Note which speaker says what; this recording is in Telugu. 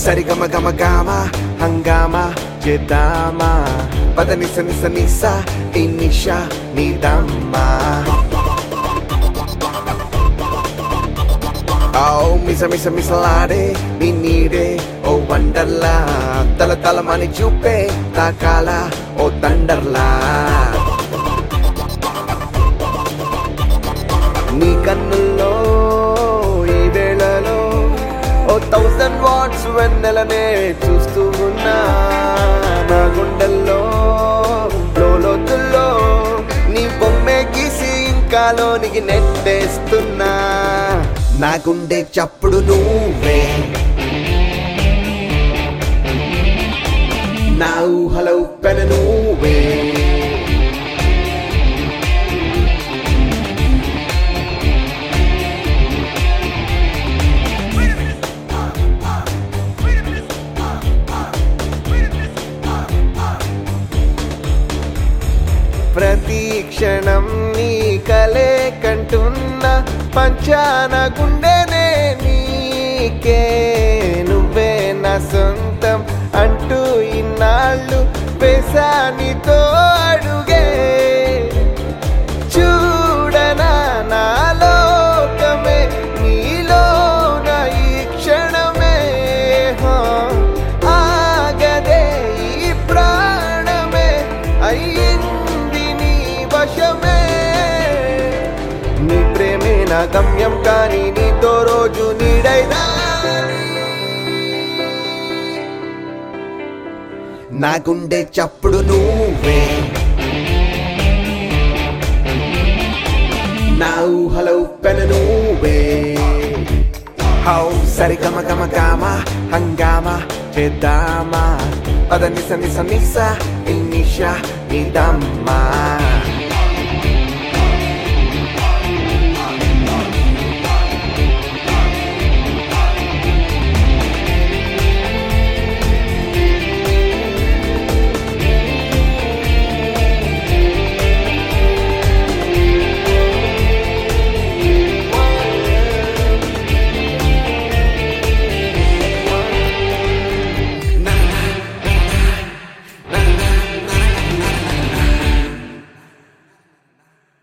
Speaker 1: సరిగమ గమ గామ హంగామా చేద్దామా పద నిస నిస నిస ఈ నిష నీదమ్మా ఓ మిస మిస మిసలాడే నీ నీడే ఓ వండర్లా తల తల మని చూపే తాకాల ఓ తండర్లా నీ కన్నుల్లో ఈ వేళలో ఓ థౌసండ్ వాట్స్ వెన్నెలనే చూస్తూ ఉన్నా నా గుండెల్లో లోతుల్లో నీ బొమ్మే గీసి ఇంకా లోనికి నెట్టేస్తున్నా నా గుండె చప్పుడు నువ్వే నా ఊహలో పెన నువ్వే ప్రతి క్షణం నీ కలే కంటున్న పంచాన గుండెనే నీకే నువ్వే నా సొంతం అంటూ ఇన్నాళ్ళు వేసానితో అడుగే చూడనా నా లోకమే నీలో నా ఈ క్షణమే హా. ఆగదే ఈ ప్రాణమే అయ్యింది నీ వశమే నీ ప్రేమే నా గమ్యం కానీ నీతో రోజు నీడైనా నా గుండె చప్పుడు నువ్వే నా ఊహలో పెన నువ్వే హౌ సరిగమ గమ గామ హంగామా చేద్దామా పద నిస నిస నిస ఈ నిష నీదమ్మా